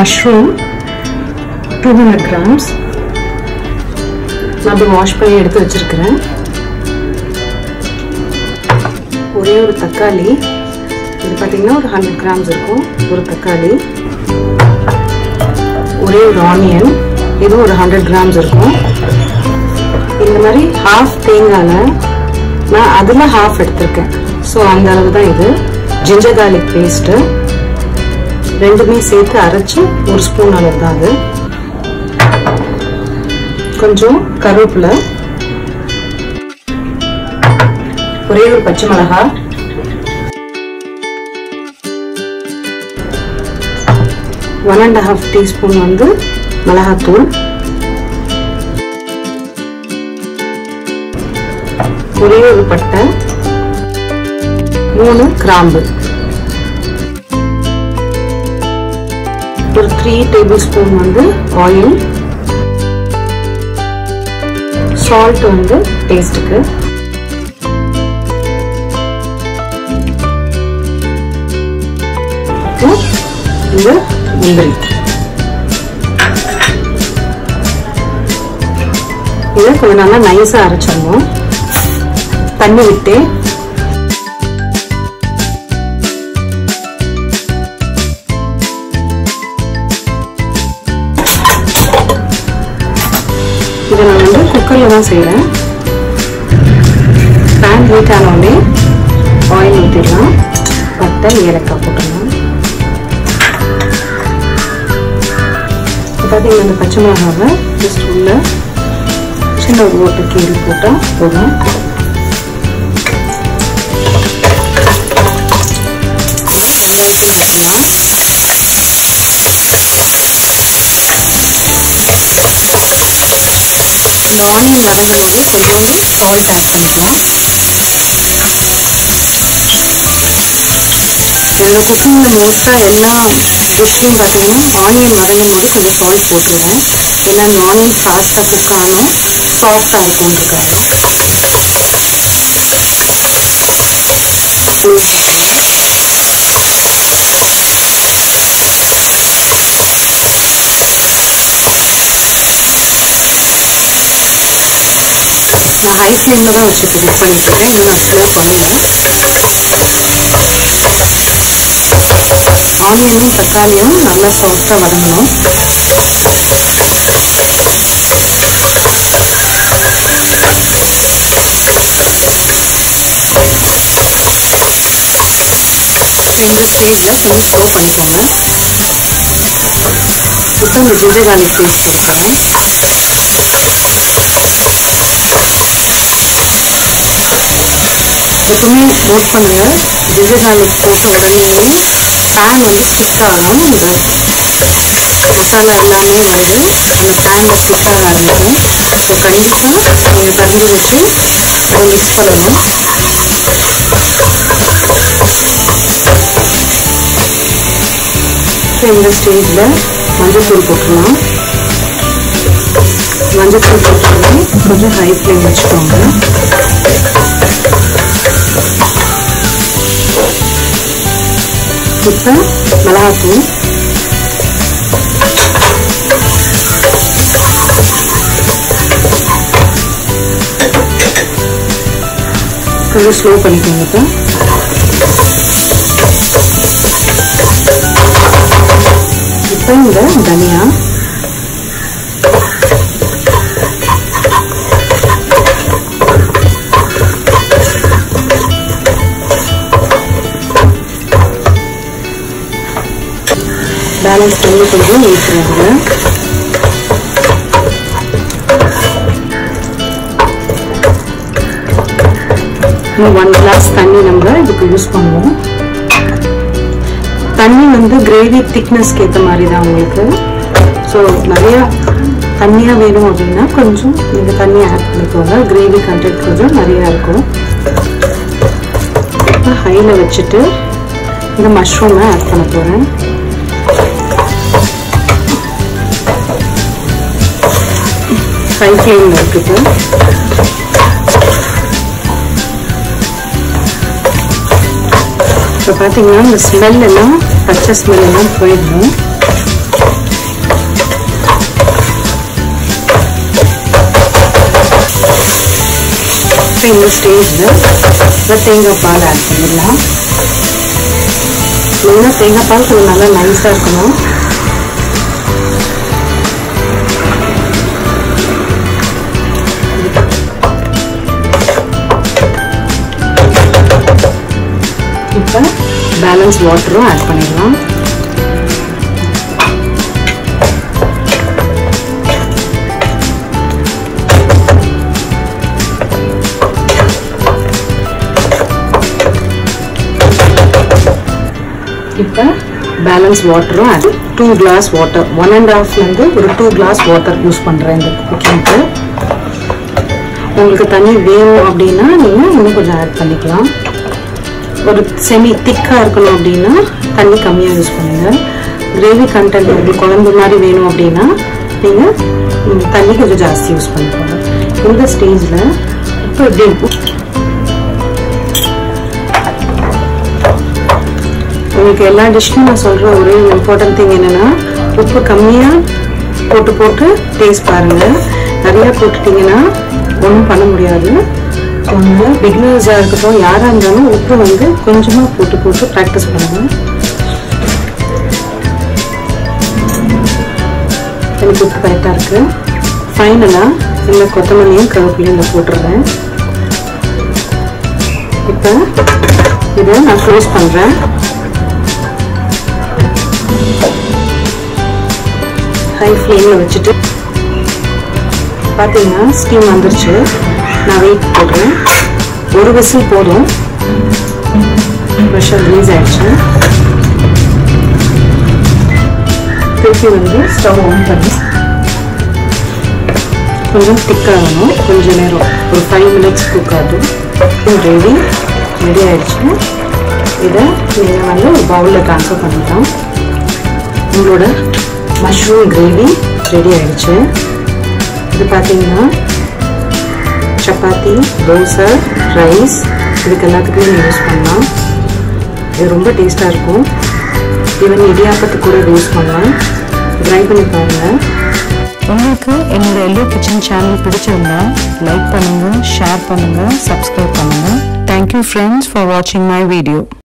mushroom two hundred grams நான் அப்படி wash பண்ணி எடுத்து வச்சிருக்கிறேன் ஒரே ஒரு தக்காளி இது பார்த்தீங்கன்னா ஒரு ஹண்ட்ரட் கிராம்ஸ் இருக்கும் ஒரு தக்காளி ஒரே ஒரு ஆனியன் இது ஒரு ஹண்ட்ரட் கிராம்ஸ் இருக்கும் இந்த மாதிரி ஹாஃப் தேங்காயில் நான் அதில் ஹாஃப் எடுத்திருக்கேன் ஸோ அந்த அளவு தான் இது ஜிஞ்சர் கார்லிக் பேஸ்ட்டு ரெண்டுமே சேர்த்து அரைச்சி ஒரு ஸ்பூன் அளவு தான் அது கொஞ்சம் கருவேப்பிலை ஒரே ஒரு பச்சை மிளகா ஒன் அண்ட் ஹாஃப் டீஸ்பூன் வந்து மிளகாத்தூள் ஒரே ஒரு பட்டை மூணு கிராம்பு ஒரு த்ரீ டேபிள் ஸ்பூன் வந்து ஆயில் சால்ட் வந்து டேஸ்ட்டுக்கு இந்த முந்திரி இதை கொஞ்சம் நல்லா நைஸாக அரைச்சிடணும் தண்ணி விட்டு இதை நான் வந்து குக்கரில் தான் செய்கிறேன் பேன் ஹீட் ஆனோடனே ஆயில் ஊற்றிடலாம் பட்டை ஏலக்காய் போட்டுடலாம் பார்த்தீங்கன்னா இந்த பச்சை மிளகாவை ஜஸ்ட் உள்ள சின்ன ஒரு ஓட்டை கீறி போட்டால் போதும் வெங்காயத்தையும் ஊற்றலாம் இந்த ஆனியன் வதங்கும் போது கொஞ்சோண்டு சால்ட் ஆட் பண்ணிக்கலாம் என்னோட குக்கிங்கில் மோஸ்ட்டாக எல்லா டிஷ்லையும் பார்த்தீங்கன்னா ஆனியன் வதங்கும் போது கொஞ்சம் சால்ட் போட்டுருவேன் ஏன்னா அந்த ஆனியன் ஃபாஸ்ட்டாக குக் ஆகணும் சாஃப்டாக இருக்கும்ன்றக்காக நான் ஹை ஃப்ளேமில் தான் வச்சு குக் பண்ணிட்டு இருக்கேன் இன்னும் நான் ஸ்லோ பண்ணல ஆனியனும் தக்காளியும் நல்லா சாஃப்டாக வதங்கணும் இந்த ஸ்டேஜில் கொஞ்சம் ஸ்லோ பண்ணிக்கோங்க இப்போ இந்த ஜிஞ்சர் கார்லிக் பேஸ்ட் போட்டுக்கிறேன் எப்பவுமே நோட் பண்ணுங்க ஜிஞ்சர் கார்லிக் போட்ட உடனேயே பேன் வந்து ஸ்டிக் ஆகும் இந்த மசாலா எல்லாமே வந்து அந்த பேனில் ஸ்டிக் ஆக ஆரம்பிக்கும் ஸோ கண்டிப்பாக நீங்கள் கரண்டி வச்சு அதை மிக்ஸ் பண்ணணும் ஸோ இந்த ஸ்டேஜில் மஞ்சள்தூள் போட்டுடலாம் மஞ்சள்தூள் போட்டுட்டு கொஞ்சம் ஹை ஃப்ளேம் வச்சுக்கோங்க இப்போ மிளகாத்தூள் கொஞ்சம் ஸ்லோ பண்ணிக்கோங்க இப்போ இப்போ இந்த தனியா பேலன்ஸ் பண்ணி கொஞ்சம் ஊற்றுறாங்க இன்னும் ஒன் கிளாஸ் தண்ணி நம்ம இதுக்கு யூஸ் பண்ணுவோம் தண்ணி வந்து கிரேவி திக்னஸ்க்கு ஏற்ற மாதிரி தான் உங்களுக்கு ஸோ நிறையா தண்ணியாக வேணும் அப்படின்னா கொஞ்சம் நீங்கள் தண்ணி ஆட் பண்ணிக்கோங்க கிரேவி கண்டென்ட் கொஞ்சம் நிறையா இருக்கும் இப்போ ஹையில் வச்சுட்டு இந்த மஷ்ரூமை ஆட் பண்ண போகிறேன் ஹை ஃப்ளேமில் இருக்குது இப்போ பார்த்தீங்கன்னா இந்த ஸ்மெல் எல்லாம் பச்சை ஸ்மெல் எல்லாம் போயிடணும் இப்போ இந்த ஸ்டேஜில் தேங்காய் பால் ஆட் பண்ணிடலாம் மெயினாக தேங்காய் பால் கொஞ்சம் நல்லா நைஸாக இருக்கணும் இப்போ பேலன்ஸ் வாட்டரும் ஆட் பண்ணிடலாம் இப்போ பேலன்ஸ் வாட்டரும் அது two glass water one and ஹாஃப்லேருந்து ஒரு டூ கிளாஸ் வாட்டர் யூஸ் பண்ணுறேன் இந்த குக்கிங்க்கு உங்களுக்கு தண்ணி வேணும் அப்படின்னா நீங்கள் இன்னும் கொஞ்சம் ஆட் பண்ணிக்கலாம் ஒரு செமி திக்காக இருக்கணும் அப்படின்னா தண்ணி கம்மியாக யூஸ் பண்ணுங்கள் கிரேவி கண்டென்ட் உங்களுக்கு குழம்பு மாதிரி வேணும் அப்படின்னா நீங்கள் தண்ணி கொஞ்சம் ஜாஸ்தி யூஸ் பண்ணிக்கோங்க இந்த ஸ்டேஜில் இப்போ எப்படி உங்களுக்கு எல்லா டிஷ்ஷும் நான் சொல்கிற ஒரே இம்பார்ட்டன்ட் திங் என்னென்னா உப்பு கம்மியாக போட்டு போட்டு டேஸ்ட் பாருங்கள் நிறையா போட்டுட்டிங்கன்னா ஒன்றும் பண்ண முடியாது ஒன்று பிகினர்ஸாக இருக்கட்டும் யாராக இருந்தாலும் உப்பு வந்து கொஞ்சமாக போட்டு போட்டு ப்ராக்டிஸ் பண்ணுங்கள் எனக்கு உப்பு கரெக்டாக இருக்குது ஃபைனலாக இந்த கொத்தமல்லியும் கருவேப்பிலையும் இதில் போட்டுருவேன் இப்போ இதை நான் க்ளோஸ் பண்ணுறேன் ஹை ஃப்ளேமில் வச்சுட்டு பார்த்தீங்கன்னா ஸ்டீம் வந்துருச்சு நான் வெயிட் போடுறேன் ஒரு விசில் போதும் ப்ரெஷர் ரிலீஸ் ஆயிடுச்சு திருப்பி வந்து ஸ்டவ் ஆன் பண்ணி கொஞ்சம் திக்காகணும் கொஞ்ச நேரம் ஒரு ஃபைவ் மினிட்ஸ் குக் ஆகும் ரெடி ரெடி ஆயிடுச்சு இதை நீங்கள் வந்து ஒரு பவுலில் ட்ரான்ஸ்ஃபர் பண்ணிக்கலாம் உங்களோட மஷ்ரூம் கிரேவி ரெடி ஆயிடுச்சு இது பார்த்தீங்கன்னா சப்பாத்தி தோசை ரைஸ் இதுக்கு எல்லாத்துக்குமே நீங்கள் யூஸ் பண்ணலாம் இது ரொம்ப டேஸ்ட்டாக இருக்கும் ஈவன் இடியாப்பத்துக்கு கூட யூஸ் பண்ணலாம் ட்ரை பண்ணி பாருங்கள் உங்களுக்கு என்னோட எல்லோ கிச்சன் சேனல் பிடிச்சிருந்தா லைக் பண்ணுங்க ஷேர் பண்ணுங்க சப்ஸ்கிரைப் பண்ணுங்க தேங்க்யூ ஃப்ரெண்ட்ஸ் ஃபார் வாட்சிங் மை வீடியோ